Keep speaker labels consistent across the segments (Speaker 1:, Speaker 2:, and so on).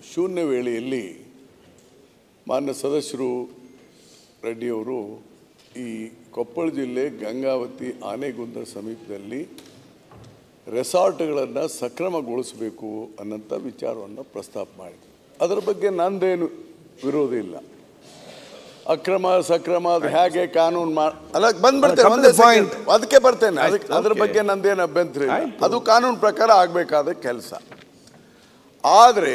Speaker 1: ಶೂನ್ಯ ವೇಳೆಯಲ್ಲಿ ಮಾನ್ಯ ಸದಸ್ಯರು ರೆಡ್ಡಿಯವರು ಈ ಕೊಪ್ಪಳ ಜಿಲ್ಲೆ ಗಂಗಾವತಿ ಆನೆಗುಂದ ಸಮೀಪದಲ್ಲಿ ರೆಸಾರ್ಟ್ಗಳನ್ನು ಸಕ್ರಮಗೊಳಿಸಬೇಕು ಅನ್ನೋಂಥ ವಿಚಾರವನ್ನು ಪ್ರಸ್ತಾಪ ಮಾಡಿದ್ರು ಅದರ ಬಗ್ಗೆ ನಂದೇನು ವಿರೋಧ ಇಲ್ಲ ಅಕ್ರಮ ಸಕ್ರಮ ಅದು ಹೇಗೆ ಕಾನೂನು ಮಾ ಅಲ್ಲ ಬಂದ್ಬಿಡ್ತೇನೆ
Speaker 2: Come to
Speaker 1: ಒಂದೇ
Speaker 2: the point.
Speaker 1: second. ಅದಕ್ಕೆ ಬರ್ತೇನೆ ಅದಕ್ಕೆ ಅದ್ರ
Speaker 2: okay.
Speaker 1: ಬಗ್ಗೆ ನಂದೇನು ಅಭ್ಯಂತರ ಇಲ್ಲ ಅದು ಕಾನೂನು ಪ್ರಕಾರ ಆಗಬೇಕಾದ ಕೆಲಸ ಆದರೆ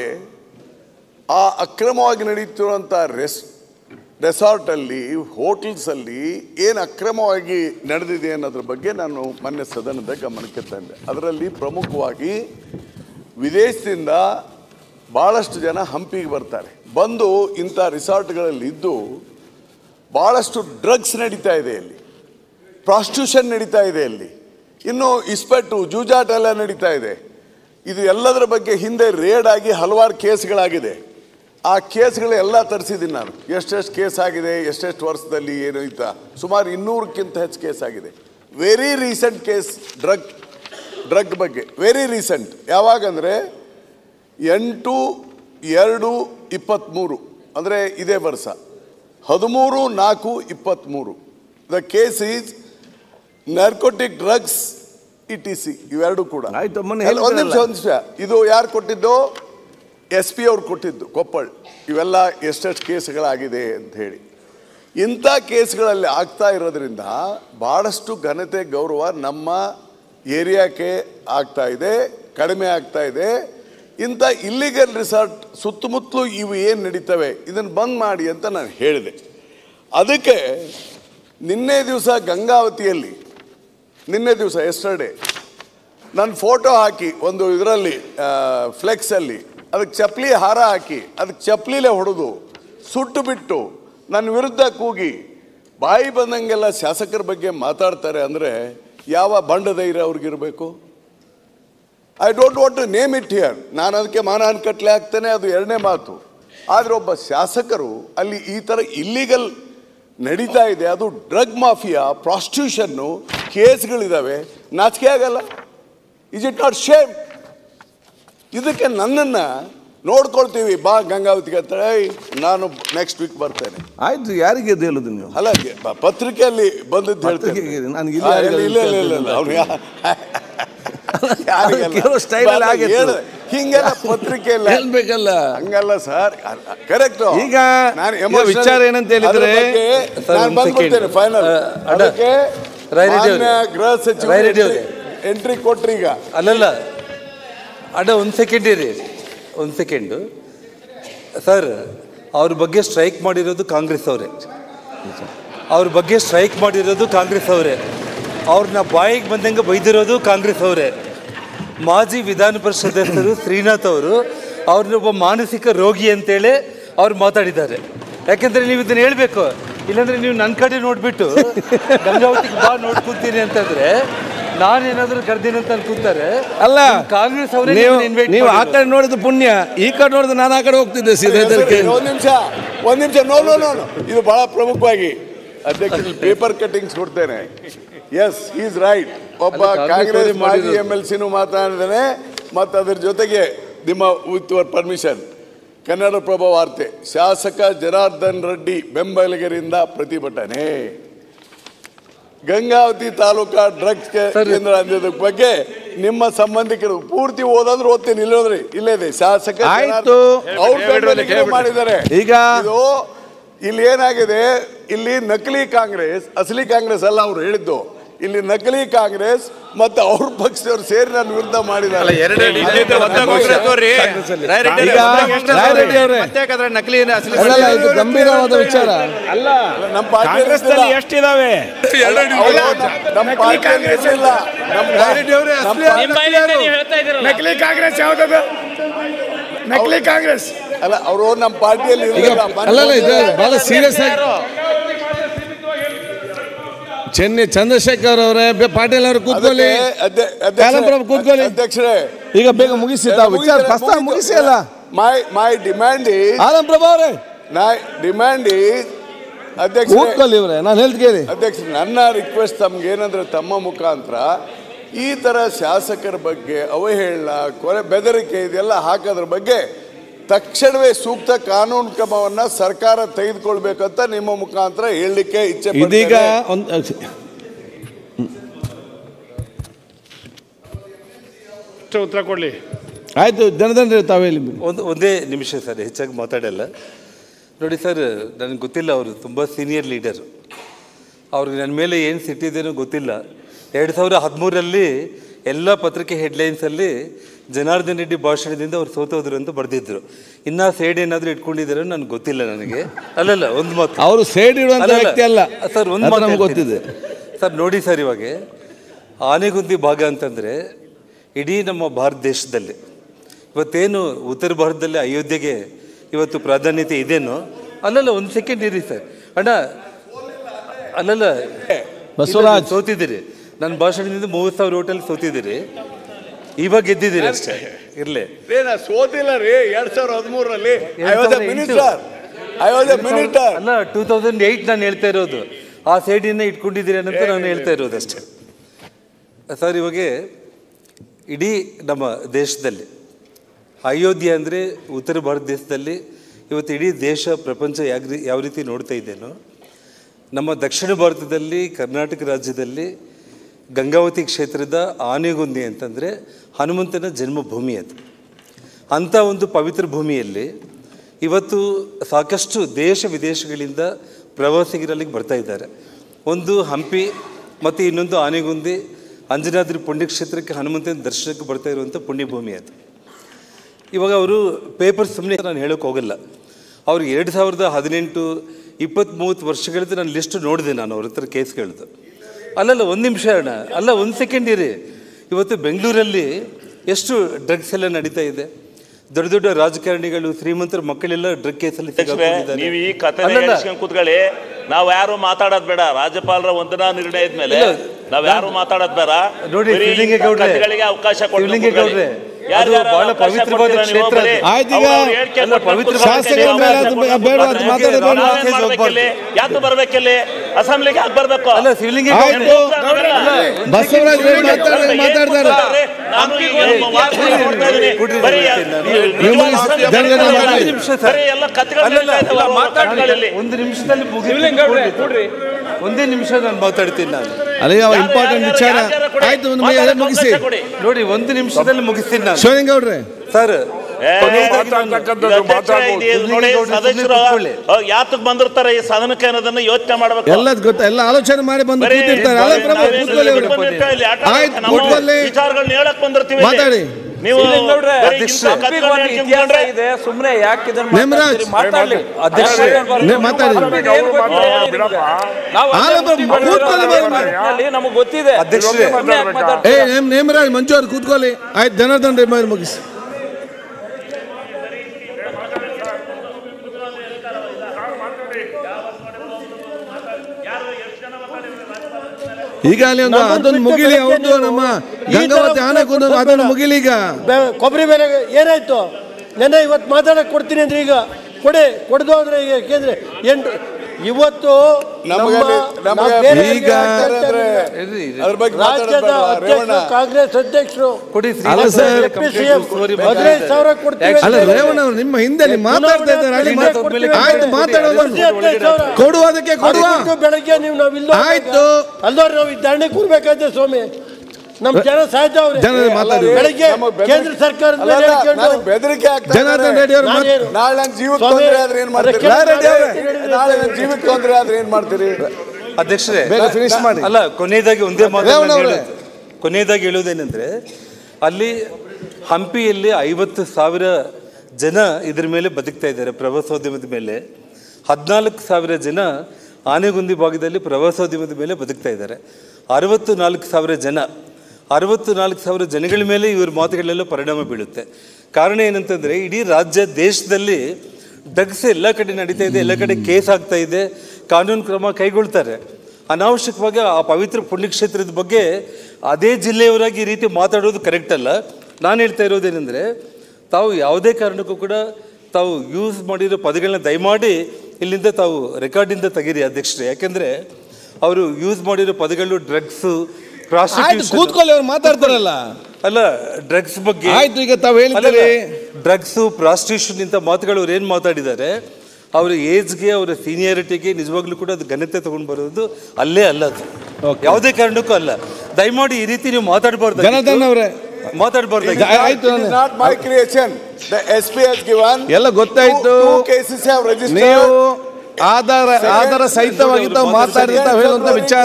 Speaker 1: ಆ ಅಕ್ರಮವಾಗಿ ನಡೀತಿರುವಂಥ ರೆಸ್ ರೆಸಾರ್ಟಲ್ಲಿ ಹೋಟೆಲ್ಸಲ್ಲಿ ಏನು ಅಕ್ರಮವಾಗಿ ನಡೆದಿದೆ ಅನ್ನೋದ್ರ ಬಗ್ಗೆ ನಾನು ಮೊನ್ನೆ ಸದನದ ಗಮನಕ್ಕೆ ತಂದೆ ಅದರಲ್ಲಿ ಪ್ರಮುಖವಾಗಿ ವಿದೇಶದಿಂದ ಭಾಳಷ್ಟು ಜನ ಹಂಪಿಗೆ ಬರ್ತಾರೆ ಬಂದು ಇಂಥ ರಿಸಾರ್ಟ್ಗಳಲ್ಲಿ ಇದ್ದು ಭಾಳಷ್ಟು ಡ್ರಗ್ಸ್ ನಡೀತಾ ಇದೆ ಅಲ್ಲಿ ಪ್ರಾಸ್ಟಿಟ್ಯೂಷನ್ ನಡೀತಾ ಇದೆ ಅಲ್ಲಿ ಇನ್ನು ಇಸ್ಪೆಟ್ಟು ಜೂಜಾಟ ಎಲ್ಲ ನಡೀತಾ ಇದೆ ಇದು ಎಲ್ಲದರ ಬಗ್ಗೆ ಹಿಂದೆ ರೇಡ್ ಆಗಿ ಹಲವಾರು ಕೇಸ್ಗಳಾಗಿದೆ ಆ ಕೇಸ್ಗಳು ಎಲ್ಲ ತರಿಸಿದ್ದೀನಿ ನಾನು ಎಷ್ಟೆಷ್ಟು ಕೇಸ್ ಆಗಿದೆ ಎಷ್ಟೆಷ್ಟು ವರ್ಷದಲ್ಲಿ ಏನು ಇತ್ತ ಸುಮಾರು ಇನ್ನೂರಕ್ಕಿಂತ ಹೆಚ್ಚು ಕೇಸ್ ಆಗಿದೆ very recent case drug drug ಬಗ್ಗೆ ವೆರಿ ರೀಸೆಂಟ್ ಯಾವಾಗಂದರೆ ಎಂಟು ಎರಡು ಇಪ್ಪತ್ತ್ಮೂರು ಅಂದರೆ ಇದೇ ವರ್ಷ ಹದಿಮೂರು ನಾಲ್ಕು ಇಪ್ಪತ್ತ್ಮೂರು the case is narcotic drugs E T C ಇವೆರಡು ಕೂಡ
Speaker 2: ಆಯ್ತು, ಮೊನ್ನೆ
Speaker 1: ಅಲ್ಲ, ಒಂದು ನಿಮಿಷ
Speaker 2: ಹೇಳಿದ್ರಲ್ಲ.
Speaker 1: ಒಂದು ನಿಮಿಷ ಇದು ಯಾರು ಕೊಟ್ಟಿದ್ದು ಎಸ್ ಪಿ ಅವ್ರು ಕೊಟ್ಟಿದ್ದು ಕೊಪ್ಪಳ್ ಇವೆಲ್ಲ ಎಷ್ಟೆಷ್ಟು ಕೇಸ್ಗಳಾಗಿದೆ ಅಂತ ಹೇಳಿ ಇಂಥ ಕೇಸ್ಗಳಲ್ಲಿ ಆಗ್ತಾ ಇರೋದ್ರಿಂದ ಭಾಳಷ್ಟು ಘನತೆ ಗೌರವ ನಮ್ಮ ಏರಿಯಾಕ್ಕೆ ಆಗ್ತಾ ಇದೆ ಕಡಿಮೆ ಆಗ್ತಾ ಇದೆ ಇಂಥ ಇಲ್ಲಿಗಲ್ ರಿಸಾರ್ಟ್ ಸುತ್ತಮುತ್ತಲೂ ಇವು ಏನು ನಡೀತವೆ ಇದನ್ನು ಬಂದ್ ಮಾಡಿ ಅಂತ ನಾನು ಹೇಳಿದೆ ಅದಕ್ಕೆ ನಿನ್ನೆ ದಿವಸ ಗಂಗಾವತಿಯಲ್ಲಿ ನಿನ್ನೆ ದಿವಸ ಎಸ್ಟರ್ಡೇ ನನ್ನ ಫೋಟೋ ಹಾಕಿ ಒಂದು ಇದರಲ್ಲಿ ಫ್ಲೆಕ್ಸಲ್ಲಿ ಅದಕ್ಕೆ ಚಪ್ಪಲಿ ಹಾರ ಹಾಕಿ ಅದಕ್ಕೆ ಚಪ್ಪಲಿಲೇ ಹೊಡೆದು ಸುಟ್ಟು ಬಿಟ್ಟು ನನ್ನ ವಿರುದ್ಧ ಕೂಗಿ ಬಾಯಿ ಬಂದಂಗೆಲ್ಲ ಶಾಸಕರ ಬಗ್ಗೆ ಮಾತಾಡ್ತಾರೆ ಅಂದರೆ ಯಾವ ಬಂಡ ಧೈರ್ಯ ಅವ್ರಿಗಿರಬೇಕು I don't want to name it here ನಾನು ಅದಕ್ಕೆ ಮಾನಹಾನಿ ಕಟ್ಲೆ ಹಾಕ್ತೇನೆ ಅದು ಎರಡನೇ ಮಾತು ಆದರೆ ಒಬ್ಬ ಶಾಸಕರು ಅಲ್ಲಿ ಈ ಥರ ಇಲ್ಲಿಗಲ್ ನಡೀತಾ ಇದೆ ಅದು ಡ್ರಗ್ ಮಾಫಿಯಾ ಪ್ರಾಸ್ಟಿಟ್ಯೂಷನ್ನು ಕೇಸ್ಗಳಿದ್ದಾವೆ ನಾಚಿಕೆ ಆಗಲ್ಲ ಇಸ್ ಇಟ್ ನಾಟ್ ಶೇಮ್ ಇದಕ್ಕೆ ನನ್ನನ್ನು ನೋಡ್ಕೊಳ್ತೀವಿ ಬಾ ಗಂಗಾವತಿಗೆ ಅಂತ ಏಯ್ ನಾನು ನೆಕ್ಸ್ಟ್ ವೀಕ್ ಬರ್ತೇನೆ
Speaker 2: ಆಯ್ತು ಯಾರಿಗೆ ಅದು ಹೇಳುದು ನೀವು
Speaker 1: ಅಲ್ಲ ಬ- ಪತ್ರಿಕೆಯಲ್ಲಿ ಬಂದಿದ್ದು ಹೇಳ್ತೇನೆ
Speaker 2: ಪತ್ರಿಕೆಗೆ ನನಗೆ
Speaker 1: ಆ,
Speaker 2: ಇಲ್ಲಿ
Speaker 1: ಇಲ್ಲ ಇಲ್ಲ ಇಲ್ಲ ಇಲ್ಲ ಅವ್ನು ಯಾ- ಯಾರಿಗಲ್ಲ.
Speaker 2: ಕೆಲವು style ಅಲ್ಲಿ
Speaker 1: ಬಾ-
Speaker 2: ಆಗಿತ್ತು.
Speaker 1: ಹೇಳು. ಹಿಂಗೆಲ್ಲ ಪತ್ರಿಕೆಯಲ್ಲಿ
Speaker 2: ಹೇಳ್ಬೇಕಲ್ಲ
Speaker 1: ಹಂಗಲ್ಲ ಸರ್ ಕರೆಕ್ಟ್
Speaker 2: ಈಗ ಈಗ ವಿಚಾರ ಏನಂತ ಹೇಳಿದ್ರೆ-
Speaker 3: ಸರ್,
Speaker 1: ನಾನು
Speaker 3: ಒಂದು
Speaker 1: ಬಂದ್ಬಿಡ್ತೇನೆ
Speaker 3: second.
Speaker 1: ಫೈನಲ್
Speaker 3: ಆ, ಅಡ್ಡ.
Speaker 1: ಅದಕ್ಕೆ
Speaker 3: ರೈ ರೆಡ್ಡಿ ಅವ್ರೆ.
Speaker 1: ಮಾನ್ಯ ಗೃಹ
Speaker 3: ರೈ ರೆಡ್ಡಿ ಅವ್ರೆ.
Speaker 1: ಸಚಿವ ಎಂಟ್ರಿ ಕೊಟ್ರಿ ಈಗ
Speaker 3: ಅಲ್ಲಲ್ಲ ಅಡ್ಡ ಒಂದು ಸೆಕೆಂಡ್ ಇರಿ ಒಂದು ಸೆಕೆಂಡು ಸರ್ ಅವ್ರ ಬಗ್ಗೆ ಸ್ಟ್ರೈಕ್ ಮಾಡಿರೋದು ಕಾಂಗ್ರೆಸ್ ಅವರೇ ಅವ್ರ ಬಗ್ಗೆ ಸ್ಟ್ರೈಕ್ ಮಾಡಿರೋದು ಕಾಂಗ್ರೆಸ್ ಅವರೇ ಅವ್ರನ್ನ ಬಾಯಿಗೆ ಬಂದಂಗೆ ಬೈದಿರೋದು ಕಾಂಗ್ರೆಸ್ ಅವರೇ ಮಾಜಿ ವಿಧಾನ ಪರಿಷತ್ ಸದಸ್ಯರು ಶ್ರೀನಾಥ್ ಅವರು ಅವ್ರನ್ನ ಒಬ್ಬ ಮಾನಸಿಕ ರೋಗಿ ಅಂತೇಳಿ ಅವ್ರು ಮಾತಾಡಿದ್ದಾರೆ ಯಾಕೆಂದ್ರೆ ನೀವು ಇದನ್ನ ಹೇಳ್ಬೇಕು ಇಲ್ಲಾಂದ್ರೆ ನೀವು ನನ್ನ ಕಡೆ ನೋಡ್ಬಿಟ್ಟು ಗಂಗಾವತಿಗೆ ಬಾ ನೋಡ್ಕೊಂತೀನಿ ಅಂತಂದ್ರೆ ನಾನೇನಾದ್ರೂ ಕರ್ದೀನಿ ಅಂತ ಅನ್ಕೊಂತಾರೆ
Speaker 2: ಅಲ್ಲ
Speaker 3: ನಿಮ್ ಕಾಂಗ್ರೆಸ್ ಅವರೇ
Speaker 2: ನೀವು
Speaker 3: ಇನ್ವೈಟ್
Speaker 2: ನೀವು ಆ ಕಡೆ ನೋಡಿದ ಪುಣ್ಯ ಈ ಕಡೆ ನೋಡಿದ ನಾನು ಆ ಕಡೆ ಹೋಗ್ತಿದ್ದೆ ಸೀದಾ ಇದಕ್ಕೆ
Speaker 1: ಒಂದ್ ನಿಮಿಷ ಒಂದ್ ನಿಮಿಷ ನೋ ನೋ ನೋ ನೋ. ಇದು ಬಹಳ ಪ್ರಮುಖವಾಗಿ ಅಧ್ಯಕ್ಷ ಪೇಪರ್ ಕಟ್ಟಿಂಗ್ಸ್ ಕೊಡ್ತೇನೆ ಎಸ್ ಈಸ್ ರೈಟ್ ಒಬ್ಬ
Speaker 3: ಅಲ್ಲ, ಕಾಂಗ್ರೆಸ್
Speaker 1: ಕಾಂಗ್ರೆಸ್
Speaker 3: ಅವರೇ
Speaker 1: ಮಾಜಿ
Speaker 3: ಮಾಡಿರೋದು.
Speaker 1: ಎಮ್ ಎಲ್ ಸಿನೂ ಮಾತಾಡಿದಾನೆ ಮತ್ತು ಅದ್ರ ಜೊತೆಗೆ ನಿಮ್ಮ ವಿತ್ ಯುವರ್ ಪರ್ಮಿಷನ್ ಕನ್ನಡಪ್ರಭ ವಾರ್ತೆ ಶಾಸಕ ಜನಾರ್ದನ್ ರೆಡ್ಡಿ ಬೆಂಬಲಿಗರಿಂದ ಪ್ರತಿಭಟನೆ ಗಂಗಾವತಿ ತಾಲೂಕಾ ಡ್ರಗ್ಸ್ ಕೇಂದ್ರ ಅಂದಿದ್ದ ಬಗ್ಗೆ ನಿಮ್ಮ ಸಂಬಂಧಿಕರು ಪೂರ್ತಿ ಓದಾದ್ರು ಓದ್ತೀನಿ ಇಲ್ಲೋದ್ರಿ ಇಲ್ಲೇ ಇದೆ ಶಾಸಕ
Speaker 2: ಆಯ್ತು.
Speaker 1: ಅವ್ರ ಬೆಂಬಲಿಗರು ಮಾಡಿದ್ದಾರೆ
Speaker 2: ಈಗ
Speaker 1: ಇದು ಇಲ್ಲಿ ಏನಾಗಿದೆ ಇಲ್ಲಿ ನಕಲಿ ಕಾಂಗ್ರೆಸ್ ಅಸಲಿ ಕಾಂಗ್ರೆಸ್ ಅಲ್ಲ ಅವ್ರು ಹೇಳಿದ್ದು ಇಲ್ಲಿ ನಕಲಿ ಕಾಂಗ್ರೆಸ್ ಮತ್ತು ಅವ್ರ ಪಕ್ಷದವ್ರು ಸೇರಿ ನನ್ನ ವಿರುದ್ಧ ಮಾಡಿದ್ದಾರೆ
Speaker 2: ಈಗ ರಾಯ್ ರೆಡ್ಡಿ ಅವರೇ ಅಲ್ಲಲ್ಲ ಇದು ಗಂಭೀರವಾದ ವಿಚಾರ
Speaker 1: ನಮ್ಮ ಪಾರ್ಟಿ
Speaker 4: ಕಾಂಗ್ರೆಸ್ ಎಷ್ಟಿದಾವೆ
Speaker 1: ನಮ್ಮ ಪಾರ್ಟಿ ಇಲ್ಲ ನಮ್ಮ ನಮ್ಮ
Speaker 4: ನಕಲಿ ಕಾಂಗ್ರೆಸ್ ಯಾವ್ದದು ನಕಲಿ ಕಾಂಗ್ರೆಸ್
Speaker 1: ಅಲ್ಲ ಅವರು ನಮ್ಮ ಪಾರ್ಟಿಯಲ್ಲಿ
Speaker 2: ಈಗ
Speaker 1: ಇರಲಿಲ್ಲ.
Speaker 2: ಅಲ್ಲಲ್ಲ ಇದು ಬಹಳ ಸೀರಿಯಸ್ ಆಗಿ ಚೆನ್ನೈ ಚಂದ್ರಶೇಖರ್ ಅವರೇ ಬೆ- ಪಾಟೀಲ್ ಅವರು ಕೂತ್ಕೊಳ್ಳಿ
Speaker 1: ಅದಕ್ಕೆ ಅಧ್ಯ- ಅಧ್ಯಕ್ಷರೇ,
Speaker 2: ಕಾಲಂಪ್ರಭು ಕೂತ್ಕೊಳ್ಳಿ.
Speaker 1: ಅಧ್ಯಕ್ಷರೇ
Speaker 2: ಈಗ ಬೇಗ ಮುಗಿಸಿ ತಾವು ವಿಚಾರ ಪ್ರಸ್ತಾವ ಮುಗಿಸಿ ಅಲ್ಲ
Speaker 1: my my demand is
Speaker 2: Anand Prabha ಅವರೇ
Speaker 1: ಮೈ ಡಿಮ್ಯಾಂಡ್ ಈಸ್ ಅಧ್ಯಕ್ಷರೇ
Speaker 2: ಕೂತ್ಕೊಳ್ಳಿ ಇವ್ರೆ ನಾನು ಹೇಳ್ತ ಕೇಳಿ
Speaker 1: ಅಧ್ಯಕ್ಷ ನನ್ನ ರಿಕ್ವೆಸ್ಟ್ ತಮ್ಗೆ ಏನಂದ್ರೆ ತಮ್ಮ ಮುಖಾಂತರ ಈ ಥರ ಶಾಸಕರ ಬಗ್ಗೆ ಅವಹೇಳನ ಕೊಲೆ ಬೆದರಿಕೆ ಇದೆಲ್ಲ ಹಾಕೋದ್ರ ಬಗ್ಗೆ ತಕ್ಷಣವೇ ಸೂಕ್ತ ಕಾನೂನು ಕ್ರಮವನ್ನ ಸರ್ಕಾರ ತೆಗೆದುಕೊಳ್ಬೇಕಂತ ನಿಮ್ಮ ಮುಖಾಂತರ ಹೇಳಲಿಕ್ಕೆ ಇಚ್ಛೆ
Speaker 5: ಇದೀಗ
Speaker 1: ಪಡ್ತೇನೆ.
Speaker 5: ಒಂದು
Speaker 4: ಅಷ್ಟೇ ಉತ್ತರ ಕೊಡ್ಲಿ
Speaker 5: ಆಯ್ತು ಜನದಂಡ್ರಿ ತಾವೇ ಇಲ್ಲಿ
Speaker 3: ಒಂದು ಒಂದೇ ನಿಮಿಷ ಸರ್ ಹೆಚ್ಚಾಗಿ ಮಾತಾಡಲ್ಲ ನೋಡಿ ಸರ್ ನನಗೆ ಗೊತ್ತಿಲ್ಲ ಅವರು ತುಂಬ ಸೀನಿಯರ್ ಲೀಡರ್ ಅವ್ರಿಗೆ ನನ್ನ ಮೇಲೆ ಏನು ಸಿಟ್ಟಿದ್ದೇನೋ ಗೊತ್ತಿಲ್ಲ ಎರಡು ಸಾವಿರ ಹದಿಮೂರರಲ್ಲಿ ಎಲ್ಲ ಪತ್ರಿಕೆ ಹೆಡ್ಲೈನ್ಸಲ್ಲಿ ಜನಾರ್ದನ್ ರೆಡ್ಡಿ ಭಾಷಣದಿಂದ ಅವ್ರು ಸೋತೋದ್ರು ಅಂತ ಬರೆದಿದ್ರು ಇನ್ನ ಸೇಡ್ ಏನಾದರೂ ಇಟ್ಕೊಂಡಿದ್ದಾರೋ ನನಗೆ ಗೊತ್ತಿಲ್ಲ ನನಗೆ ಅಲ್ಲಲ್ಲ ಒಂದು ಮಾತು
Speaker 5: ಅವರು ಸೇಡ್ ಇಡುವಂತ
Speaker 3: ಅಲ್ಲಲ್ಲ.
Speaker 5: ವ್ಯಕ್ತಿ ಅಲ್ಲ
Speaker 3: ಸರ್ ಒಂದು
Speaker 5: ಅದು
Speaker 3: ಮಾತು
Speaker 5: ನಮ್ಗೆ
Speaker 3: ಹೇಳ್ತೀನಿ.
Speaker 5: ಗೊತ್ತಿದೆ
Speaker 3: ಸರ್ ನೋಡಿ ಸರ್ ಇವಾಗ ಆನೆಗುಂದಿ ಭಾಗ ಅಂತಂದರೆ ಇಡೀ ನಮ್ಮ ಭಾರತ ದೇಶದಲ್ಲಿ ಇವತ್ತೇನು ಉತ್ತರ ಭಾರತದಲ್ಲಿ ಅಯೋಧ್ಯೆಗೆ ಇವತ್ತು ಪ್ರಾಧಾನ್ಯತೆ ಇದೆನೋ ಅಲ್ಲಲ್ಲ ಒಂದು ಸೆಕೆಂಡ್ ಇರಿ ಸರ್ ಅಣ್ಣ ಅಲ್ಲಲ್ಲ
Speaker 5: ಬಸವರಾಜ್.
Speaker 3: ಇಲ್ಲ, ಸೋತಿದ್ದೀರಿ ನನ್ನ ಭಾಷಣದಿಂದ ಮೂವತ್ತು ಸಾವಿರ ಹೋಟೆಲ್ ಸೋತಿದ್ದೀರಿ ಇವಾಗ ಗೆದ್ದಿದ್ದೀರಿ ಅಷ್ಟೇ ಇರಲಿ
Speaker 1: ರೇ, ನಾ ಸೋತಿಲ್ಲ ರೀ ಎರಡ್ ಸಾವಿರದ ಹದಿಮೂರರಲ್ಲಿ ಐ
Speaker 3: ಎರಡ್
Speaker 1: ವಾಸ್ ಎ
Speaker 3: ಸಾವಿರದ
Speaker 1: minister I was a minister
Speaker 3: ಅಲ್ಲ ಟೂ ತೌಸಂಡ್ ಏಯ್ಟ್ ನಾನು ಹೇಳ್ತಾ ಇರೋದು ಆ ಸೈಡಿನ ಇಟ್ಕೊಂಡಿದ್ದೀರಿ ಅಂತ ನಾನು ಹೇಳ್ತಾ ಇರೋದು ಅಷ್ಟೇ ಸರ್ ಇವಾಗ ಇಡೀ ನಮ್ಮ ದೇಶದಲ್ಲಿ ಅಯೋಧ್ಯೆ ಅಂದರೆ ಉತ್ತರ ಭಾರತ ದೇಶದಲ್ಲಿ ಇವತ್ತು ಇಡೀ ದೇಶ ಪ್ರಪಂಚ ಯಾವ ರೀ- ಯಾವ ರೀತಿ ನೋಡ್ತಾ ಇದ್ದೇನೋ ನಮ್ಮ ದಕ್ಷಿಣ ಭಾರತದಲ್ಲಿ ಕರ್ನಾಟಕ ರಾಜ್ಯದಲ್ಲಿ ಗಂಗಾವತಿ ಕ್ಷೇತ್ರದ ಆನೆಗುಂದಿ ಅಂತಂದರೆ ಹನುಮಂತನ ಜನ್ಮಭೂಮಿ ಅದು ಅಂಥ ಒಂದು ಪವಿತ್ರ ಭೂಮಿಯಲ್ಲಿ ಇವತ್ತು ಸಾಕಷ್ಟು ದೇಶ ವಿದೇಶಗಳಿಂದ ಪ್ರವಾಸಿಗರು ಅಲ್ಲಿಗೆ ಬರ್ತಾ ಇದ್ದಾರೆ ಒಂದು ಹಂಪಿ ಮತ್ತು ಇನ್ನೊಂದು ಆನೆಗುಂದಿ ಅಂಜನಾದ್ರಿ ಪುಣ್ಯಕ್ಷೇತ್ರಕ್ಕೆ ಹನುಮಂತನ ದರ್ಶನಕ್ಕೆ ಬರ್ತಾ ಇರುವಂಥ ಪುಣ್ಯಭೂಮಿ ಅದು ಇವಾಗ ಅವರು ಪೇಪರ್ ಸುಮ್ಮನೆ ನಾನು ಹೇಳೋಕೆ ಹೋಗಲ್ಲ ಅವ್ರು ಎರಡು ಸಾವಿರದ ಹದಿನೆಂಟು ಇಪ್ಪತ್ತ್ ಮೂವತ್ತು ವರ್ಷಗಳಿಂದ ನಾನು ಲಿಸ್ಟ್ ನೋಡಿದೆ ನಾನು ಅವ್ರ ಹತ್ರ ಕೇಸ್ಗಳದ್ದು ಅಲ್ಲಲ್ಲ ಒಂದು ನಿಮಿಷ ಅಣ್ಣ ಅಲ್ಲ ಒಂದು ಸೆಕೆಂಡ್ ಇರಿ ಇವತ್ತು ಬೆಂಗಳೂರಲ್ಲಿ ಎಷ್ಟು ಡ್ರಗ್ಸ್ ಎಲ್ಲ ನಡೀತಾ ಇದೆ ದೊಡ್ಡ ದೊಡ್ಡ ರಾಜಕಾರಣಿಗಳು ಶ್ರೀಮಂತರ ಮಕ್ಕಳೆಲ್ಲ ಡ್ರಗ್ ಕೇಸಲ್ಲಿ ಸಿಕ್ಕಾಕೊಂಡಿದ್ದಾರೆ.
Speaker 6: ನೀವು ಈ ಕಥೆ
Speaker 3: ಅಲ್ಲಲ್ಲ,
Speaker 6: ಹೇಳಿಸ್ಕೊಂಡ್ ಕೂತ್ಕೊಳ್ಳಿ ನಾವ್ ಯಾರು ಮಾತಾಡೋದ್ ಬೇಡ ರಾಜ್ಯಪಾಲರ ವಂದನಾ ನಿರ್ಣಯದ ಮೇಲೆ
Speaker 3: ಇಲ್ಲ,
Speaker 6: ನಾವ್ ಯಾರು ಮಾತಾಡೋದ್ ಬೇಡ
Speaker 3: ನೋಡಿ,
Speaker 6: ಬರೀ
Speaker 3: ಶಿವಲಿಂಗೇಗೌಡ್ರೆ,
Speaker 6: ಕಥೆಗಳಿಗೆ ಅವಕಾಶ ಕೊಟ್ಟು
Speaker 3: ಶಿವಲಿಂಗೇಗೌಡ್ರೆ,
Speaker 6: ಯಾರು
Speaker 3: ಅದು ಬಹಳ
Speaker 6: ಅವಕಾಶ
Speaker 3: ಪವಿತ್ರವಾದ
Speaker 6: ಕೊಡ್ತೀರಾ ನೀವು
Speaker 3: ಕ್ಷೇತ್ರ
Speaker 6: ಬರೀ?
Speaker 3: ಅದು.
Speaker 5: ಆಯ್ತು ಈಗ
Speaker 6: ಅವ್ರವ್ರ ಹೇಳಿಕೆ
Speaker 3: ಅಲ್ಲ,
Speaker 6: ಕೊಟ್ಟು
Speaker 3: ಪವಿತ್ರ
Speaker 6: ಕೊಟ್ಟು
Speaker 5: ಶಾಸಕರ
Speaker 6: ಅವಕಾಶ
Speaker 5: ಮೇಲೆ ಅದು
Speaker 6: ಕೊಟ್ಟು
Speaker 5: ಬೇಡ ಅದು ಮಾತಾಡೋದು ಬೇಡ.
Speaker 6: ನಾವೇನ್
Speaker 3: ಕೇಸ್
Speaker 6: ಮಾಡ್ಬೇಕಿಲ್ಲಿ? ಯಾಕೆ ಬರ್ಬೇಕಿಲ್ಲಿ ಅಸೆಂಬ್ಲಿಗೆ ಯಾಕೆ ಬರ್ಬೇಕು
Speaker 3: ಅಲ್ಲ ಶಿವಲಿಂಗೇಗೌಡ್ರೆ
Speaker 5: ಆಯ್ತು. ಬಸವರಾಜ್ ಏನ್ ಮಾತಾಡ್ತಾರೆ ಮಾತಾಡ್ತಾರೆ
Speaker 6: ನಾನು ಈಗ ವಾರ್ತೆ ನೋಡ್ತಾ ಇದ್ದೀನಿ.
Speaker 3: ಕೊಡ್ರಿ,
Speaker 6: ಬರೀ
Speaker 3: ಕೊಡ್ರಿ,
Speaker 6: ನೀವು
Speaker 5: ನಾನು.
Speaker 6: ಅಸೆಂಬ್ಲಿ
Speaker 5: ಜನಗಣ
Speaker 6: ಬರೀ
Speaker 5: ಮಾತಾಡಿ.
Speaker 3: ನಿಮಿಷ ಸರ್.
Speaker 6: ಬರೀ ಎಲ್ಲ ಕಥೆಗಳು
Speaker 3: ಅಲ್ಲಲ್ಲ,
Speaker 6: ನಡೀತಾ ಇದಾವೆ ಅವ್ರ ಕಥೆಗಳಲ್ಲಿ.
Speaker 3: ಒಂದು ನಿಮಿಷದಲ್ಲಿ ಮುಗಿಸಿ ಒಂದೇ ನಿಮಿಷ ನಾನು ಮಾತಾಡ್ತೀನಿ ನಾನು
Speaker 5: ಅಲ್ಲಿಗೆ ಅವ
Speaker 6: ಯಾರು-
Speaker 5: ಇಂಪಾರ್ಟೆಂಟ್
Speaker 6: ಯಾರು-
Speaker 5: ವಿಚಾರ
Speaker 6: ಯಾರು ಕೊಡಿ?
Speaker 5: ಆಯ್ತು ಒಂದು
Speaker 6: ಮಾತಾಡಕ್ಕೆ
Speaker 5: ಮುಗಿಸಿ
Speaker 6: ಅವಕಾಶ ಕೊಡಿ.
Speaker 3: ನೋಡಿ ಒಂದು ನಿಮಿಷದಲ್ಲಿ ಮುಗಿಸ್ತೀನಿ ನಾನು
Speaker 5: ಶಿವಲಿಂಗೌಡ್ರೆ
Speaker 3: ಸರ್
Speaker 6: ಏ,
Speaker 3: ಕೊನೆಯದಾಗಿ ನಾನು-
Speaker 6: ಈಗ ಅಧ್ಯಕ್ಷ ಇದು ಇದು ನೋಡಿ
Speaker 3: ಶಿವಲಿಂಗೇಗೌಡ್ರು
Speaker 6: ಸದಸ್ಯರು
Speaker 3: ಕೂತ್ಕೊಳ್ಳಿ.
Speaker 6: ಯಾತಕ್ ಬಂದಿರ್ತಾರೆ ಈ ಸದನಕ್ಕೆ ಅನ್ನೋದನ್ನ ಯೋಚನೆ ಮಾಡ್ಬೇಕು
Speaker 5: ಎಲ್ಲ ಗೊತ್ತ ಎಲ್ಲ ಆಲೋಚನೆ ಮಾಡಿ ಬಂದು
Speaker 6: ಬರೀ
Speaker 5: ಕೂತಿರ್ತಾರೆ ಅಲ್ಲ ಪ್ರಭು
Speaker 6: ನಾವೇನು
Speaker 5: ಕೂತ್ಕೊಳ್ಳಿ ಅವ್ರು.
Speaker 6: ಬಂದಿರ್ತೀವಿ ಇಲ್ಲಿ, ಆಟ
Speaker 5: ಆಯ್ತು,
Speaker 6: ಆಡಕ್ಕೆ ನಮ್ಮ
Speaker 5: ಕೂತ್ಕೊಳ್ಳಿ.
Speaker 6: ವಿಚಾರಗಳನ್ನ ಹೇಳಕ್ ಬಂದಿರ್ತೀವಿ ಇಲ್ಲಿ.
Speaker 5: ಮಾತಾಡಿ.
Speaker 6: ನೀವು
Speaker 2: ಶಿವಲಿಂಗೇಗೌಡ್ರೆ,
Speaker 6: ಬರೀ ಇಂಥ
Speaker 3: ಅಧ್ಯಕ್ಷರೇ,
Speaker 6: ಕಥೆಗಳನ್ನ
Speaker 2: ಒಂದು ಇತಿಹಾಸ
Speaker 6: ಹೇಳ್ಕೊಂಡ್ರೆ
Speaker 2: ಇದೆ ಸುಮ್ಮನೆ ಯಾಕೆ ಇದನ್ನ
Speaker 5: ನೇಮರಾಜ್.
Speaker 2: ಮಾತಾಡ್ಲಿ
Speaker 3: ಅಧ್ಯಕ್ಷರೇ,
Speaker 5: ನೇ- ಮಾತಾಡಿ.
Speaker 2: ನಾವು
Speaker 5: ಆಲ ಪ್ರಭು, ಕೂತ್ಕೊಳ್ಳಿ ಮಾರ್ರೆ.
Speaker 2: ನಮಗೆ ಗೊತ್ತಿದೆ
Speaker 3: ಅಧ್ಯಕ್ಷರೇ.
Speaker 2: ಸುಮ್ನೆ ಯಾಕ್
Speaker 5: ಏ
Speaker 2: ಮಾತಾಡ್ತೀರಾ?
Speaker 5: ನೇಮ್ ನೇಮರಾಜ್ ಮಂಜು ಅವ್ರು ಕೂತ್ಕೊಳ್ಳಿ ಆಯ್ತು ಜನಾರ್ದನ್ ರೆಡ್ಡಿ ಮಾಡಿ ಮುಗಿಸಿ ಈಗ ಅಲ್ಲಿ ಒಂದು ಅದೊಂದು ಮುಗಿಲಿ ಅವ್ರದ್ದು ನಮ್ಮ ಗಂಗಾವತಿ ಆನೆಗೊಂದು ಅದನ್ನು ಮುಗಿಲಿ ಈಗ
Speaker 7: ಬೆ- ಕೊಬ್ಬರಿ ಬೆಲೆ ಏನಾಯ್ತು ನೆನ್ನೆ ಇವತ್ತು ಮಾತಾಡಕ್ ಕೊಡ್ತೀನಿ ಅಂದ್ರೆ ಈಗ ಕೊಡಿ ಕೊಡ್ದು ಅಂದ್ರೆ ಈಗ ಯಾಕೆಂದ್ರೆ ಎಂಟು ಇವತ್ತು
Speaker 1: ನಮಗೆ
Speaker 7: ನಮ್ಮ-
Speaker 1: ಅಲ್ಲಿ-
Speaker 7: ನಾವು
Speaker 1: ನಮಗೆ
Speaker 7: ಬೇರೆ
Speaker 1: ಈಗ
Speaker 7: ಯಾಕೆ
Speaker 1: ಅಂದ್ರೆ
Speaker 3: ಇರ್ರಿ, ಇರ್ರಿ.
Speaker 1: ಅದ್ರ ಬಗ್ಗೆ
Speaker 7: ರಾಜ್ಯದ
Speaker 1: ಮಾತಾಡೋದು ಬೇಡವಾ? ರೇವಣ್ಣ
Speaker 7: ಅಧ್ಯಕ್ಷರು ಕಾಂಗ್ರೆಸ್ ಅಧ್ಯಕ್ಷರು
Speaker 3: ಕೊಡಿ
Speaker 5: ಅಲ್ಲ
Speaker 3: ಶ್ರೀನಿವಾಸ್
Speaker 5: ಸರ್,
Speaker 3: ಅವರೇ
Speaker 7: P
Speaker 3: complete
Speaker 7: C M
Speaker 3: story
Speaker 7: ಹದಿನೈದು
Speaker 3: ಮಾತಾಡ್ತಾರೆ.
Speaker 7: ಸಾವಿರ ಕೊಡ್ತೀವಿ
Speaker 5: ಅಲ್ಲ ರೇವಣ್ಣ ಅವ್ರು ನಿಮ್ಮ ಹಿಂದೆ ನೀವು ಮಾತಾಡ್ತಾ ಇದ್ದಾರೆ ಅಲ್ಲಿ
Speaker 7: ಬೆಳಿಗ್ಗೆ ಕೊಡ್ತೀವಿ.
Speaker 5: ಆಯ್ತು ಮಾತಾಡೋದು
Speaker 7: ಹದಿನೈದು ಸಾವಿರ.
Speaker 5: ಕೊಡುವುದಕ್ಕೆ ಕೊಡುವ
Speaker 7: ಅದಕ್ಕೆ ಬೆಳಗ್ಗೆ ನೀವು ನಾವು ಇಲ್ಲ
Speaker 5: ಆಯ್ತು.
Speaker 7: ಅಲ್ದವ್ರು ನಾವು ಈ ದಂಡೆ ಕೂರ್ಬೇಕಾಯ್ತು ಸ್ವಾಮಿ ನಮ್ ಜನ ಸಾಯ್ತಾವ್ರೆ
Speaker 5: ಜನ ಮಾತಾಡಿ
Speaker 7: ಬೆಳಗ್ಗೆ
Speaker 1: ನಮಗೆ ಬೆದರಿಕೆ-
Speaker 7: ಕೇಂದ್ರ ಸರ್ಕಾರದ ಮೇಲೆ
Speaker 1: ಅಲ್ಲ,
Speaker 7: ಹೇಳ್ಕೊಂಡು
Speaker 1: ನನಗೆ ಬೆದರಿಕೆ ಆಗ್ತಾ
Speaker 5: ಜನಾರ್ದನ್ ರೆಡ್ಡಿ ಅವರು ಮಾತ್-
Speaker 7: ನಾನೇನು?
Speaker 1: ನಾಳೆ ನನ್ನ ಜೀವಕ್ಕೆ
Speaker 7: ಸ್ವಾಮಿ,
Speaker 1: ತೊಂದರೆ ಆದ್ರೆ ಏನ್ ಮಾಡ್ತೀರಿ
Speaker 7: ಅದಕ್ಕೆ
Speaker 1: ನಾಳೆ ರೆಡ್ಡಿ ಅವರೇ,
Speaker 7: ಹೇಳಿದ್ರೆ
Speaker 1: ನಾಳೆ ನನ್ನ ಜೀವಕ್ಕೆ ತೊಂದರೆ ಆದ್ರೆ ಏನ್ ಮಾಡ್ತೀರಿ
Speaker 3: ಅಧ್ಯಕ್ಷರೇ
Speaker 5: ಬೇಗ ಫಿನಿಶ್ ಮಾಡಿ
Speaker 3: ಅಲ್ಲ ಕೊನೆಯದಾಗಿ ಒಂದೇ ಮಾತು
Speaker 5: ರೇವಣ್ಣ
Speaker 3: ನಾನು
Speaker 5: ಅವರೇ.
Speaker 3: ಹೇಳೋದು. ಕೊನೆಯದಾಗಿ ಹೇಳೋದೇನೆಂದ್ರೆ ಅಲ್ಲಿ ಹಂಪಿಯಲ್ಲಿ ಐವತ್ತು ಸಾವಿರ ಜನ ಇದ್ರ ಮೇಲೆ ಬದುಕ್ತಾ ಇದ್ದಾರೆ ಪ್ರವಾಸೋದ್ಯಮದ ಮೇಲೆ ಹದಿನಾಲ್ಕು ಸಾವಿರ ಜನ ಆನೆಗುಂದಿ ಭಾಗದಲ್ಲಿ ಪ್ರವಾಸೋದ್ಯಮದ ಮೇಲೆ ಬದುಕ್ತಾ ಇದ್ದಾರೆ ಅರವತ್ತು ನಾಲ್ಕು ಸಾವಿರ ಜನ ಅರವತ್ತು ನಾಲ್ಕು ಸಾವಿರ ಜನಗಳ ಮೇಲೆ ಇವ್ರ ಮಾತುಗಳೆಲ್ಲ ಪರಿಣಾಮ ಬೀಳುತ್ತೆ ಕಾರಣ ಏನಂತಂದರೆ ಇಡೀ ರಾಜ್ಯ ದೇಶದಲ್ಲಿ ಡ್ರಗ್ಸ್ ಎಲ್ಲ ಕಡೆ ನಡೀತಾ ಇದೆ ಎಲ್ಲ ಕಡೆ ಕೇಸ್ ಆಗ್ತಾ ಇದೆ ಕಾನೂನು ಕ್ರಮ ಕೈಗೊಳ್ತಾರೆ ಅನಾವಶ್ಯಕವಾಗಿ ಆ ಪವಿತ್ರ ಪುಣ್ಯಕ್ಷೇತ್ರದ ಬಗ್ಗೆ ಅದೇ ಜಿಲ್ಲೆಯವರಾಗಿ ಈ ರೀತಿ ಮಾತಾಡೋದು ಕರೆಕ್ಟ್ ಅಲ್ಲ ನಾನು ಹೇಳ್ತಾ ಇರೋದೇನೆಂದರೆ ತಾವು ಯಾವುದೇ ಕಾರಣಕ್ಕೂ ಕೂಡ ತಾವು ಯೂಸ್ ಮಾಡಿರೋ ಪದಗಳನ್ನ ದಯಮಾಡಿ ಇಲ್ಲಿಂದ ತಾವು ರೆಕಾರ್ಡಿಂದ ತೆಗೀರಿ ಅಧ್ಯಕ್ಷರೇ ಯಾಕೆಂದರೆ ಅವರು ಯೂಸ್ ಮಾಡಿರೋ ಪದಗಳು ಡ್ರಗ್ಸು Prostitution.
Speaker 5: ಕೂತ್ಕೊಳ್ಳಿ ಅವ್ರು ಮಾತಾಡ್ತಾರಲ್ಲ
Speaker 3: ಅಲ್ಲ ಡ್ರಗ್ಸ್ ಬಗ್ಗೆ
Speaker 5: ಆಯ್ತು ಈಗ ತಾವ್ ಹೇಳ್ತೀರಿ
Speaker 3: ಡ್ರಗ್ಸ್ ಪ್ರಾಸ್ಟಿಟ್ಯೂಷನ್ ಇಂಥ ಮಾತುಗಳು ಅವ್ರು ಏನು ಮಾತಾಡಿದ್ದಾರೆ ಅವರ ಏಜ್ಗೆ ಅವರ ಸೀನಿಯಾರಿಟಿಗೆ ನಿಜವಾಗ್ಲೂ ಕೂಡ ಅದು ಘನತೆ ತಗೊಂಡು ಬರೋದು ಅಲ್ಲೇ ಅಲ್ಲ ಅದು ಯಾವುದೇ ಕಾರಣಕ್ಕೂ ಅಲ್ಲ ದಯಮಾಡಿ ಈ ರೀತಿ ನೀವು ಮಾತಾಡಬಾರ್ದು
Speaker 5: ಜನಾರ್ದನ್ ಅವರೇ
Speaker 3: ಮಾತಾಡಬಾರ್ದು
Speaker 5: ಆಯ್ತು
Speaker 1: It is not my creation. The SP has given.
Speaker 5: ಎಲ್ಲ ಗೊತ್ತಾಯ್ತು
Speaker 1: Two, two cases have registered.
Speaker 5: ನೀವು ಆಧಾರ ಆಧಾರ ಸಹಿತವಾಗಿ ತಾವು ಮಾತಾಡಿ ತಾವು ಹೇಳುವಂತ ವಿಚಾರ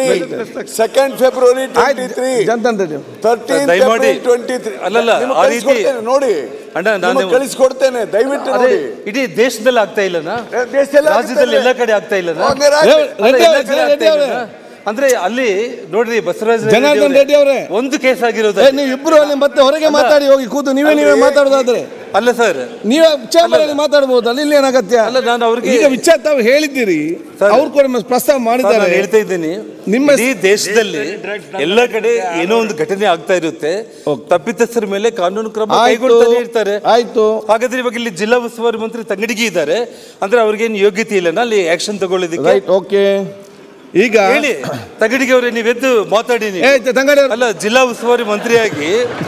Speaker 1: ಸೆಕೆಂಡ್ ಫೆಬ್ರವರಿ
Speaker 5: ಆಯ್ತು
Speaker 1: ಟ್ವೆಂಟಿ ತ್ರೀ
Speaker 5: ಜನತಂತ್ರ
Speaker 1: ತರ್ಟೀನ್
Speaker 3: ದಯಮಾಡಿ.
Speaker 1: ಟ್ವೆಂಟಿ ತ್ರೀ
Speaker 3: ಅಲ್ಲಲ್ಲ, ಆ ರೀತಿ-
Speaker 1: ನೋಡಿ
Speaker 3: ಅಣ್ಣ, ನಾನು-
Speaker 1: ನಿಮಗೆ ಕಳಿಸ್ಕೊಡ್ತೇನೆ ದಯವಿಟ್ಟು
Speaker 3: ಅದೇ
Speaker 1: ನೋಡಿ
Speaker 3: ಇಡೀ ದೇಶದಲ್ಲಿ ಆಗ್ತಾ ಇಲ್ಲನಾ
Speaker 1: ದೇಶದಲ್ಲಿ
Speaker 3: ರಾಜ್ಯದಲ್ಲಿ ಎಲ್ಲ ಕಡೆ ಆಗ್ತಾ ಇಲ್ಲನಾ
Speaker 1: ಹಂಗಾರೆ ಆಗ್ಲಿ.
Speaker 3: ಅಲ್ಲ,
Speaker 5: ರೆಡ್ಡಿ
Speaker 3: ಎಲ್ಲ
Speaker 5: ಅವರೇ,
Speaker 3: ಕಡೆ
Speaker 5: ರೆಡ್ಡಿ
Speaker 3: ಆಗ್ತಾ
Speaker 5: ಅವರೇ.
Speaker 3: ಇಲ್ಲನಾ? ಅಂದ್ರೆ ಅಲ್ಲಿ ನೋಡ್ರಿ ಬಸವರಾಜ
Speaker 5: ಜನಾರ್ದನ್ ರೆಡ್ಡಿ ಅವರೇ.
Speaker 3: ಒಂದು ಕೇಸ್ ಆಗಿರೋದು
Speaker 5: ಏ, ನೀವು ಇಬ್ರು ಅಲ್ಲಿ ಮತ್ತೆ ಹೊರಗೆ ಮಾತಾಡಿ ಹೋಗಿ ಕೂತು ನೀವೇ ನೀವೇ ಮಾತಾಡೋದಾದ್ರೆ
Speaker 3: ಅಲ್ಲ ಸರ್
Speaker 5: ನೀವೇ ಚೇಂಬರ್ ಅಲ್ಲಿ ಮಾತಾಡ್ಬೋದಲ್ಲ ಇಲ್ಲಿ ಏನಾಗತ್ಯ
Speaker 3: ಅಲ್ಲ, ನಾನು ಅವ್ರಿಗೆ-
Speaker 5: ಈಗ ವಿಚಾರ ತಾವು ಹೇಳಿದ್ದೀರಿ
Speaker 3: ಸರ್,
Speaker 5: ಅವ್ರು ಕೂಡ ಪ್ರಸ್ತಾವ
Speaker 3: ನಾನು
Speaker 5: ಮಾಡಿದ್ದಾರೆ
Speaker 3: ಹೇಳ್ತಾ ಇದ್ದೀನಿ
Speaker 5: ನಿಮ್ಮ-
Speaker 3: ಇಡೀ ದೇಶದಲ್ಲಿ ಎಲ್ಲ ಕಡೆ ಏನೋ ಒಂದು ಘಟನೆ ಆಗ್ತಾ ಇರುತ್ತೆ ತಪ್ಪಿತಸ್ಥರ ಮೇಲೆ ಕಾನೂನು ಕ್ರಮ
Speaker 5: ಆಯ್ತು
Speaker 3: ಕೈಗೊಳ್ತಾನೆ ಇರ್ತಾರೆ
Speaker 5: ಆಯ್ತು
Speaker 3: ಹಾಗಾದ್ರೆ ಇವಾಗ ಇಲ್ಲಿ ಜಿಲ್ಲಾ ಉಸ್ತುವಾರಿ ಮಂತ್ರಿ ತಂಗಡಿಗೆ ಇದ್ದಾರೆ ಅಂದ್ರೆ ಅವ್ರಿಗೇನು ಯೋಗ್ಯತೆ ಇಲ್ಲನಾ ಅಲ್ಲಿ ಆಕ್ಷನ್ ತಗೊಳ್ಳೋದಕ್ಕೆ
Speaker 5: ರೈಟ್ ಓಕೆ ಈಗ
Speaker 3: ಹೇಳಿ ತಗಡಿಗೆ ಅವರೇ ನೀವೆದ್ದು ಮಾತಾಡಿ ನೀವು.
Speaker 5: ಏ ತಂಗಡಿ ಅವ್ರು-
Speaker 3: ಅಲ್ಲ ಜಿಲ್ಲಾ ಉಸ್ತುವಾರಿ ಮಂತ್ರಿಯಾಗಿ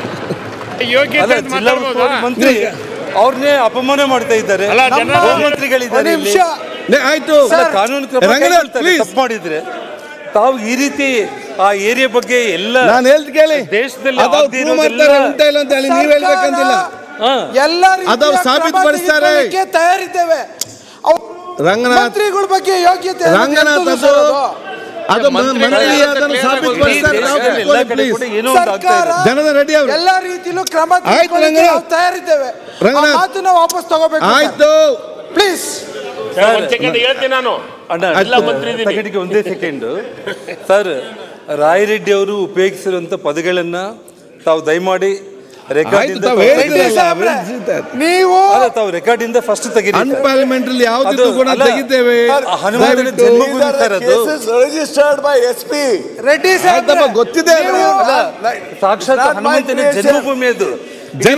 Speaker 4: ಯೋಗ್ಯತೆ
Speaker 3: ಅಲ್ಲ
Speaker 4: ಅಂತ
Speaker 3: ಜಿಲ್ಲಾ
Speaker 4: ಮಾತಾಡ್ಬೋದಾ?
Speaker 3: ಉಸ್ತುವಾರಿ ಮಂತ್ರಿ ಅವ್ರನ್ನೇ ಅಪಮಾನ ಮಾಡ್ತಾ ಇದ್ದಾರೆ
Speaker 4: ಅಲ್ಲ, ಜನ-
Speaker 3: ಮಂತ್ರಿಗಳಿದ್ದಾರೆ ಇಲ್ಲಿ.
Speaker 5: ನೇ, ಆಯ್ತು
Speaker 3: ಅಲ್ಲ, ಕಾನೂನು ಕ್ರಮ
Speaker 5: ರಂಗನಾಥ್,
Speaker 3: ಕೈಗೊಳ್ತಾರೆ,
Speaker 5: please.
Speaker 3: ತಪ್ಪು ಮಾಡಿದ್ರೆ ತಾವು ಈ ರೀತಿ ಆ ಏರಿಯಾ ಬಗ್ಗೆ ಎಲ್ಲ
Speaker 5: ನಾನು ಹೇಳ್ತ ಕೇಳಿ
Speaker 3: ದೇಶದಲ್ಲಿ
Speaker 5: ಅದು
Speaker 3: ಆಗದೇ
Speaker 5: ಪ್ರೂವ್ ಮಾಡ್ತಾರೆ
Speaker 3: ಇರೋದೆಲ್ಲ-
Speaker 5: ಉಂಟಾ ಇಲ್ಲ ಅಂತ ಹೇಳಿ ನೀವು ಹೇಳ್ಬೇಕಂತಿಲ್ಲ
Speaker 3: ಹಾ.
Speaker 8: ಎಲ್ಲ
Speaker 5: ಅದು ಅವ್ರು ಸಾಬೀತುಪಡಿಸ್ತಾರೆ.
Speaker 8: ತಯಾರಿದ್ದೇವೆ ಅವ್-
Speaker 5: ರಂಗನಾಥ್
Speaker 8: ಮಂತ್ರಿಗಳ ಬಗ್ಗೆ ಯೋಗ್ಯತೆ
Speaker 5: ರಂಗನಾಥ್ ಅದು ಅದು ಮ- ಮಂತ್ರಿ ಅದನ್ನು ಸಾಬೀತುಪಡಿಸ್ತಾರೆ
Speaker 3: ಈ
Speaker 5: ನಾವು
Speaker 3: ದೇಶದಲ್ಲಿ ಎಲ್ಲ ಕಡೆ
Speaker 5: ಕೂತ್ಕೊಳ್ಳಿ,
Speaker 3: ಕೂಡ
Speaker 5: please.
Speaker 3: ಏನೋ ಒಂದು ಆಗ್ತಾ
Speaker 8: ಸರ್ಕಾರ
Speaker 3: ಇದೆ
Speaker 5: ಜನದ ರೆಡ್ಡಿ ಅವರು
Speaker 8: ಎಲ್ಲ ರೀತಿಲೂ ಕ್ರಮ
Speaker 5: ಆಯ್ತು,
Speaker 8: ತೆಗೆದುಕೊಳ್ಳಿಕ್ಕೆ
Speaker 5: ರಂಗನಾಥ್.
Speaker 8: ನಾವು ತಯಾರಿದ್ದೇವೆ
Speaker 5: ರಂಗನಾಥ್.
Speaker 8: ಆ ಮಾತನ್ನ ವಾಪಸ್ ತಗೋಬೇಕು
Speaker 5: ಆಯ್ತು
Speaker 8: ಪ್ಲೀಸ್
Speaker 6: ಒಂದ್ ಸೆಕೆಂಡ್ ಹೇಳ್ತೀನಿ ನಾನು
Speaker 3: ಅಣ್ಣ
Speaker 6: ಎಲ್ಲ ಮಂತ್ರಿ ಇದೀನಿ.
Speaker 3: ತಗಡಿಗೆ ಒಂದೇ ಸೆಕೆಂಡ್ ಸರ್ ರಾಯರೆಡ್ಡಿ ಅವರು ಉಪಯೋಗಿಸಿರುವಂತ ಪದಗಳನ್ನ ತಾವು ದಯಮಾಡಿ ರೆಕಾರ್ಡ್
Speaker 5: ಆಯ್ತು
Speaker 3: ಇಂದ
Speaker 5: ತಾವು
Speaker 3: ತಾವು-
Speaker 5: ಹೇಳಿದ್ರಲ್ಲ
Speaker 8: ನೀವು
Speaker 3: ಅಲ್ಲ, ತಾವು ರೆಕಾರ್ಡ್ ಇಂದ ಫಸ್ಟ್ ತೆಗೀರಿ ಸರ್.
Speaker 5: ಅನ್ಪಾರ್ಲಿಮೆಂಟ್ರಿ ಯಾವ್ದಿದ್ರು
Speaker 3: ಅದು
Speaker 5: ಕೂಡ
Speaker 3: ಅಲ್ಲ,
Speaker 5: ತೆಗಿತೇವೆ
Speaker 3: ಆ ಹನುಮಂತನ
Speaker 5: ದಯವಿಟ್ಟು.
Speaker 3: ಜನ್ಮ-
Speaker 1: These are the
Speaker 3: ಅದು.
Speaker 1: cases registered by SP.
Speaker 8: Reddy
Speaker 5: ಆಯ್ತಪ್ಪ ಗೊತ್ತಿದೆ
Speaker 1: ಅಲ್ಲ,
Speaker 3: ಸಾಕ್ಷಾತ್
Speaker 1: Not my
Speaker 3: ಹನುಮಂತನ
Speaker 1: creation.
Speaker 3: ಜನ್ಮಭೂಮಿ ಅದು